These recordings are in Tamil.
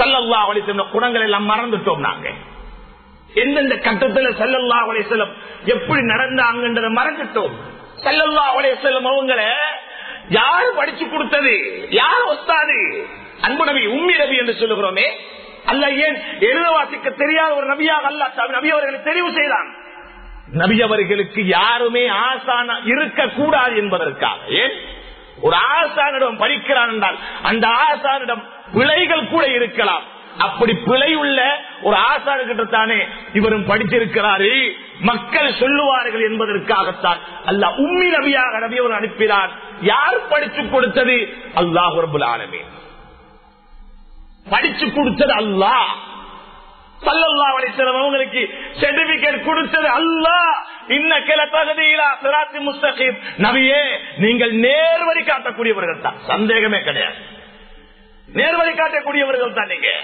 சல்லல்லா அலிசல்லம் குணங்களை எல்லாம் மறந்துட்டோம் நாங்க எந்தெந்த கட்டத்துல சல்லல்லா அலிசல்லம் எப்படி நடந்தாங்கன்றத மறந்துட்டோம் சல்லல்லா அலிசல்லம் அவங்கள யாரு படிச்சு கொடுத்தது யார் ஒஸ்தாது அன்பு நபி உம்மி நபி என்று சொல்லுகிறோமே அல்ல ஏன் எழுத வாசிக்க தெரியாத ஒரு நபியாக அல்ல நபி அவர்களை தெரிவு செய்தான் நபி அவர்களுக்கு யாருமே ஆசான இருக்கக்கூடாது என்பதற்காக ஏன் ஒரு ஆசானிடம் படிக்கிறான் என்றால் அந்த ஆசானிடம் பிழைகள் கூட இருக்கலாம் அப்படி பிழை உள்ள ஒரு ஆசானுக்கிட்ட தானே இவரும் படித்திருக்கிறாரு மக்கள் சொல்லுவார்கள் என்பதற்காகத்தான் அல்ல உம்மி நபியாக நபி அவர் அனுப்பினார் யார் படிச்சு கொடுத்தது அல்லாஹ் ரபுல் ஆலமே படிச்சு கொடுத்தது அல்லாஹ் சல்லல்லா அலிஸ்லாம் அவங்களுக்கு சர்டிபிகேட் கொடுத்தது அல்லா இன்ன கிள தகுதியிலா சிராத்தி முஸ்தகீம் நபியே நீங்கள் நேர்வழி காட்டக்கூடியவர்கள் தான் சந்தேகமே கிடையாது நேர்வழி காட்டக்கூடியவர்கள் தான் நீங்க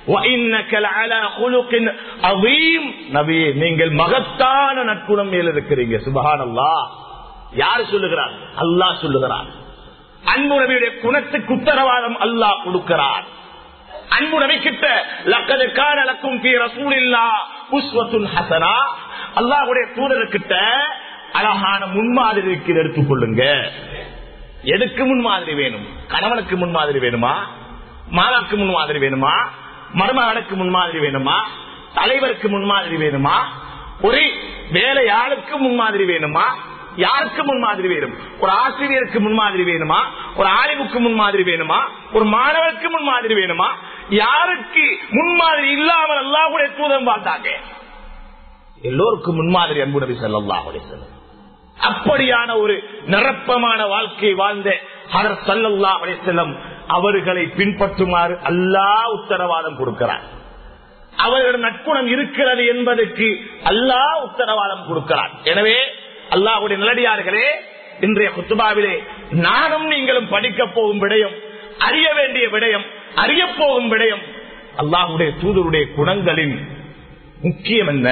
நபியே நீங்கள் மகத்தான நட்புணம் மேல் இருக்கிறீங்க சுபஹான் அல்லா யார் சொல்லுகிறார் அல்லாஹ் சொல்லுகிறார் அன்பு நபியுடைய குணத்துக்கு உத்தரவாதம் அல்லாஹ் கொடுக்கிறார் அன்பு நபி கிட்ட லக்கது காணலக்கும் பி ரசூலில்லா உஸ்வத்துன் ஹசனா அல்லாஹ்வுடைய தூதர்கிட்ட அழகான முன்மாதிரி இருக்கிற எடுத்துக்கொள்ளுங்க எதுக்கு முன்மாதிரி வேணும் கணவனுக்கு முன்மாதிரி வேணுமா மாதாக்கு முன்மாதிரி வேணுமா மருமகனுக்கு முன்மாதிரி வேணுமா தலைவருக்கு முன்மாதிரி வேணுமா ஒரு வேலையாளுக்கு முன்மாதிரி வேணுமா யாருக்கு முன்மாதிரி வேணும் ஒரு ஆசிரியருக்கு முன்மாதிரி வேணுமா ஒரு ஆய்வுக்கு முன்மாதிரி வேணுமா ஒரு மாணவருக்கு முன்மாதிரி வேணுமா யாருக்கு முன்மாதிரி இல்லாமல் அல்லாஹுடைய தூதம் பார்த்தாங்க எல்லோருக்கும் முன்மாதிரி அன்பு நபி ஸல்லல்லாஹு அலைஹி வஸல்லம் அப்படியான ஒரு நிரப்பமான வாழ்க்கை வாழ்ந்த ஹதர் ஸல்லல்லாஹு அலைஹி வஸல்லம் அவர்களை பின்பற்றுமாறு அல்லாஹ் உத்தரவாதம் கொடுக்கிறார் அவர்களிடம் நட்புணம் இருக்கிறது என்பதற்கு அல்லாஹ் உத்தரவாதம் கொடுக்கிறார் எனவே அல்லாஹுடைய நிலடியார்களே இன்றைய குத்துபாவிலே நானும் நீங்களும் படிக்க போகும் விடயம் அறிய வேண்டிய விடயம் அறிய போகும் விடயம் அல்லாஹுடைய தூதருடைய குணங்களின் முக்கியம் என்ன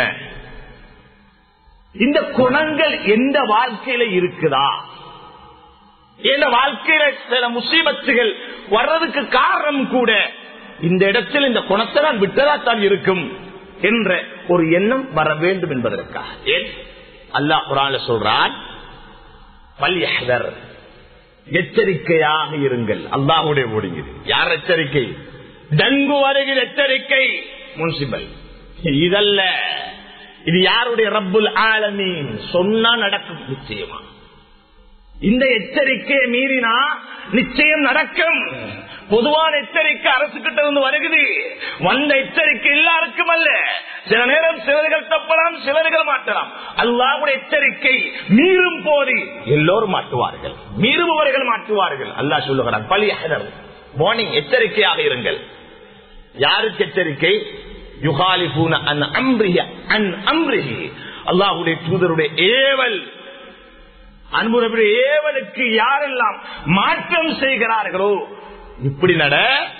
இந்த குணங்கள் எந்த வாழ்க்கையில இருக்குதா எந்த வாழ்க்கையில சில முசீபத்துகள் வர்றதுக்கு காரணம் கூட இந்த இடத்தில் இந்த குணத்தை நான் விட்டதாத்தான் இருக்கும் என்ற ஒரு எண்ணம் வர வேண்டும் என்பதற்காக ஏன் அல்லாஹ் குரான்ல சொல்றான் பல்யஹர் எச்சரிக்கையாக இருங்கள் அல்லாஹுடைய ஓடுகிறது யார் எச்சரிக்கை டங்கு வருகிற எச்சரிக்கை முன்சிபல் இதல்ல இது யாருடைய ரப்புல் ஆலமீன் சொன்னா நடக்கும் நிச்சயமா இந்த எச்சரிக்கையை மீறினா நிச்சயம் நடக்கும் பொதுவான எச்சரிக்கை அரசு கிட்ட இருந்து வருகுது வந்த எச்சரிக்கை எல்லாருக்கும் அல்ல சில நேரம் சிலர்கள் தப்பலாம் சிலர்கள் மாட்டலாம் அல்லாவுடைய எச்சரிக்கை மீறும் போது எல்லோரும் மாட்டுவார்கள் மீறுபவர்கள் மாட்டுவார்கள் அல்லாஹ் சொல்லுகிறார் பலியாளர் மார்னிங் எச்சரிக்கையாக இருங்கள் யாருக்கு எச்சரிக்கை யுகாலிபூன அன் அம்ரிஹ அன் அம்ரிஹி அல்லாஹுடைய தூதருடைய ஏவல் அன்புடைய ஏவலுக்கு யாரெல்லாம் மாற்றம் செய்கிறார்களோ இப்படி நட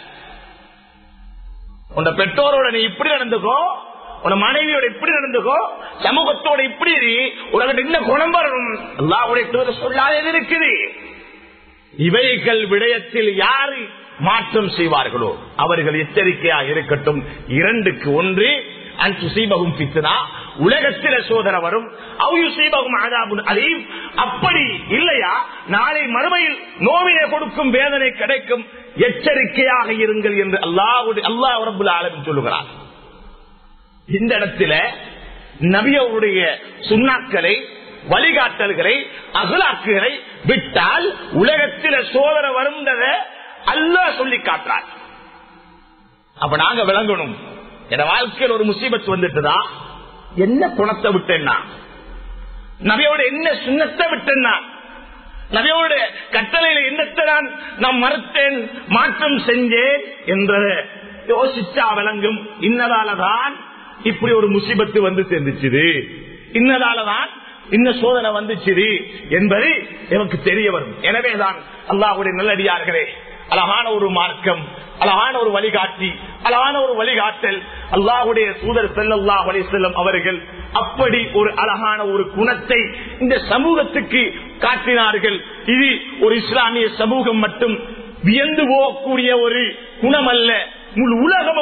உன் பெற்றோரோட நீ இப்படி நடந்துக்கோ உன் மனைவியோட இப்படி நடந்துக்கோ சமூகத்தோட இப்படி உனக்கு என்ன குணம் வரணும் அல்லாவுடைய தூதர் சொல்லாத இருக்குது இவைகள் விடயத்தில் யாரு மாற்றம் செய்வார்களோ அவர்கள் எச்சரிக்கையாக இருக்கட்டும் இரண்டுக்கு ஒன்று அன்புசீபகும் பித்தனா உலகத்தில சோதனை வரும் அவுயுசீபகும் ஆதாபுன் அலீம் அப்படி இல்லையா நாளை மறுமையில் நோவினை கொடுக்கும் வேதனை கிடைக்கும் எச்சரிக்கையாக இருங்கள் என்று அல்லாவுடைய அல்லாஹ் ரபுல் ஆலமின் சொல்லுகிறார் இந்த இடத்துல நபியவருடைய சுண்ணாக்களை வழிகாட்டல்களை அகலாக்குகளை விட்டால் உலகத்தில சோதனை வருந்தத அல்லாஹ் சொல்லி காட்டுறார் அப்ப நாங்க விளங்கணும் என் வாழ்க்கையில் ஒரு முசீபத் வந்துட்டுதா என்ன குணத்தை விட்டேன்னா நபியோட என்ன சுண்ணத்தை விட்டேன்னா நபியோட கட்டளையில என்னத்தை நான் நான் மறுத்தேன் மாற்றம் செஞ்சேன் என்றத யோசிச்சா விளங்கும் இன்னதாலதான் இப்படி ஒரு முசிபத்து வந்து சேர்ந்துச்சுது இன்னதாலதான் இன்ன சோதனை வந்துச்சு என்பது எனக்கு தெரிய வரும் எனவேதான் அல்லாஹுடைய நல்லடியார்களே அழகான ஒரு மார்க்கம் அழகான ஒரு வழிகாட்டி அழகான ஒரு வழிகாட்டல் அல்லாஹுடைய தூதர் செல்லல்லா வழி செல்லும் அவர்கள் அப்படி ஒரு அழகான ஒரு குணத்தை இந்த சமூகத்துக்கு காட்டினார்கள் இது ஒரு இஸ்லாமிய சமூகம் மட்டும் வியந்து போகக்கூடிய ஒரு குணம் அல்ல முழு உலகம்